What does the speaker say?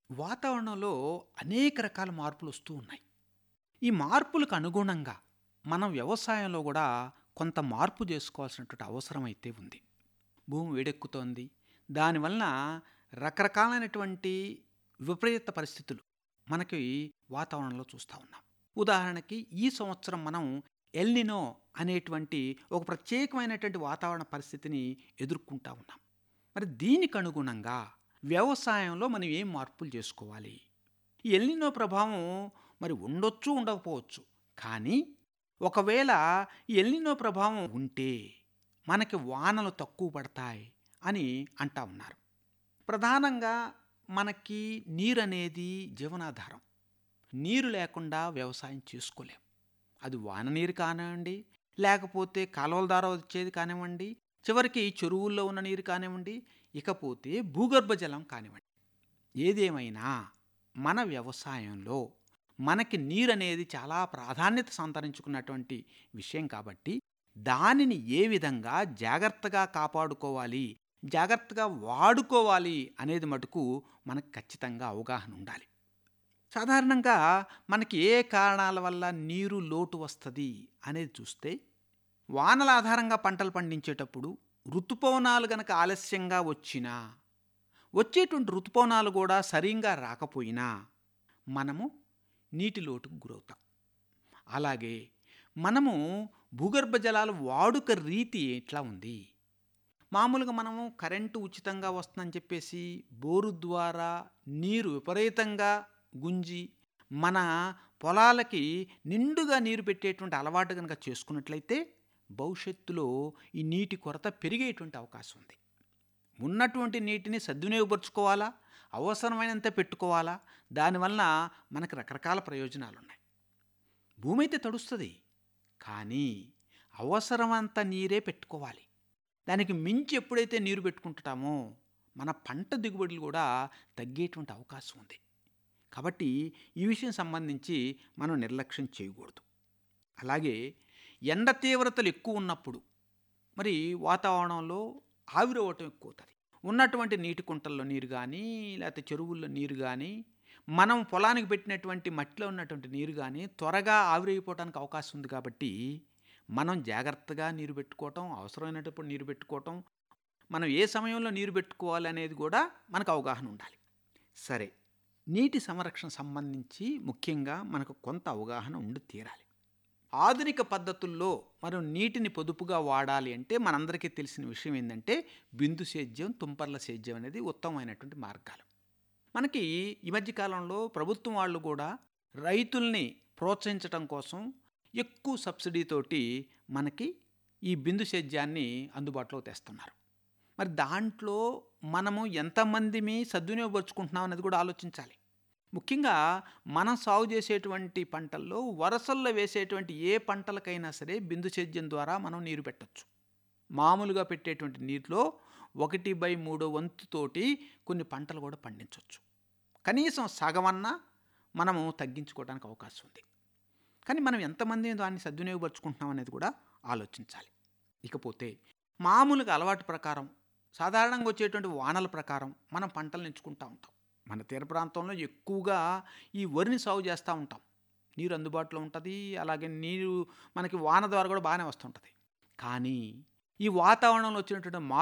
వాతావరణంలో అనేక రకాల మార్పులు వస్తూ ఉన్నాయి ఈ మార్పులకు అనుగుణంగా మనం వ్యవసాయంలో కూడా కొంత మార్పు చేసుకోవాల్సినటువంటి అవసరం అయితే ఉంది భూమి వేడెక్కుతోంది దానివలన రకరకాలైనటువంటి విపరీత పరిస్థితులు మనకి వాతావరణంలో చూస్తూ ఉన్నాం ఉదాహరణకి ఈ సంవత్సరం మనం ఎల్నినో అనేటువంటి ఒక ప్రత్యేకమైనటువంటి వాతావరణ పరిస్థితిని ఎదుర్కొంటా ఉన్నాం మరి దీనికి అనుగుణంగా వ్యవసాయంలో మనం ఏం మార్పులు చేసుకోవాలి ఈ ఎల్నినో ప్రభావం మరి ఉండొచ్చు ఉండకపోవచ్చు కానీ ఒకవేళ ఈ ఎల్నినో ప్రభావం ఉంటే మనకి వానలు తక్కువ పడతాయి అని అంటా ఉన్నారు ప్రధానంగా మనకి నీరు అనేది జీవనాధారం నీరు లేకుండా వ్యవసాయం చేసుకోలేం అది వాన నీరు కానివ్వండి లేకపోతే కాలువల ద్వారా వచ్చేది కానివ్వండి చివరికి చెరువుల్లో ఉన్న నీరు కానివ్వండి ఇకపోతే భూగర్భ జలం కానివ్వండి ఏదేమైనా మన వ్యవసాయంలో మనకి నీరు అనేది చాలా ప్రాధాన్యత సంతరించుకున్నటువంటి విషయం కాబట్టి దానిని ఏ విధంగా జాగ్రత్తగా కాపాడుకోవాలి జాగ్రత్తగా వాడుకోవాలి అనేది మటుకు మనకు ఖచ్చితంగా అవగాహన ఉండాలి సాధారణంగా మనకి ఏ కారణాల వల్ల నీరు లోటు వస్తుంది అనేది చూస్తే వానల ఆధారంగా పంటలు పండించేటప్పుడు ఋతుపవనాలు గనక ఆలస్యంగా వచ్చినా వచ్చేటువంటి ఋతుపవనాలు కూడా సరిగ్గా రాకపోయినా మనము నీటి లోటుకు గురవుతాం అలాగే మనము భూగర్భ జలాల వాడుక రీతి ఎట్లా ఉంది మామూలుగా మనము కరెంటు ఉచితంగా వస్తుందని చెప్పేసి బోరు ద్వారా నీరు విపరీతంగా గుంజి మన పొలాలకి నిండుగా నీరు పెట్టేటువంటి అలవాటు కనుక చేసుకున్నట్లయితే భవిష్యత్తులో ఈ నీటి కొరత పెరిగేటువంటి అవకాశం ఉంది ఉన్నటువంటి నీటిని సద్వినియోగపరుచుకోవాలా అవసరమైనంత పెట్టుకోవాలా దానివల్ల మనకు రకరకాల ప్రయోజనాలు ఉన్నాయి భూమి అయితే తడుస్తుంది కానీ అవసరమంత నీరే పెట్టుకోవాలి దానికి మించి ఎప్పుడైతే నీరు పెట్టుకుంటామో మన పంట దిగుబడులు కూడా తగ్గేటువంటి అవకాశం ఉంది కాబట్టి ఈ విషయం సంబంధించి మనం నిర్లక్ష్యం చేయకూడదు అలాగే ఎండ తీవ్రతలు ఎక్కువ ఉన్నప్పుడు మరి వాతావరణంలో ఆవిరవటం ఎక్కువ అవుతుంది ఉన్నటువంటి నీటి కుంటల్లో నీరు కానీ లేకపోతే చెరువుల్లో నీరు కానీ మనం పొలానికి పెట్టినటువంటి మట్టిలో ఉన్నటువంటి నీరు కానీ త్వరగా ఆవిరైపోవడానికి అవకాశం ఉంది కాబట్టి మనం జాగ్రత్తగా నీరు పెట్టుకోవటం అవసరమైనప్పుడు నీరు పెట్టుకోవటం మనం ఏ సమయంలో నీరు పెట్టుకోవాలి అనేది కూడా మనకు అవగాహన ఉండాలి సరే నీటి సంరక్షణ సంబంధించి ముఖ్యంగా మనకు కొంత అవగాహన ఉండి తీరాలి ఆధునిక పద్ధతుల్లో మనం నీటిని పొదుపుగా వాడాలి అంటే మనందరికీ తెలిసిన విషయం ఏంటంటే బిందు సేద్యం తుంపర్ల సేద్యం అనేది ఉత్తమమైనటువంటి మార్గాలు మనకి ఈ మధ్యకాలంలో ప్రభుత్వం వాళ్ళు కూడా రైతుల్ని ప్రోత్సహించడం కోసం ఎక్కువ సబ్సిడీతోటి మనకి ఈ బిందు సేద్యాన్ని అందుబాటులో తెస్తున్నారు మరి దాంట్లో మనము ఎంతమందిమి సద్వినియోగపరుచుకుంటున్నాం అనేది కూడా ఆలోచించాలి ముఖ్యంగా మనం సాగు చేసేటువంటి పంటల్లో వరసల్లో వేసేటువంటి ఏ పంటలకైనా సరే బిందు సేద్యం ద్వారా మనం నీరు పెట్టచ్చు మామూలుగా పెట్టేటువంటి నీటిలో ఒకటి బై మూడో వంతుతోటి కొన్ని పంటలు కూడా పండించవచ్చు కనీసం సగమన్నా మనము తగ్గించుకోవడానికి అవకాశం ఉంది కానీ మనం ఎంతమంది దాన్ని సద్వినియోగపరుచుకుంటున్నాం అనేది కూడా ఆలోచించాలి ఇకపోతే మామూలుగా అలవాటు ప్రకారం సాధారణంగా వచ్చేటువంటి వానల ప్రకారం మనం పంటలు ఎంచుకుంటూ ఉంటాం మన తీర ప్రాంతంలో ఎక్కువగా ఈ వరిని సాగు చేస్తూ ఉంటాం నీరు అందుబాటులో ఉంటుంది అలాగే నీరు మనకి వాన ద్వారా కూడా బాగానే వస్తుంటుంది కానీ ఈ వాతావరణంలో వచ్చినటువంటి మార్పు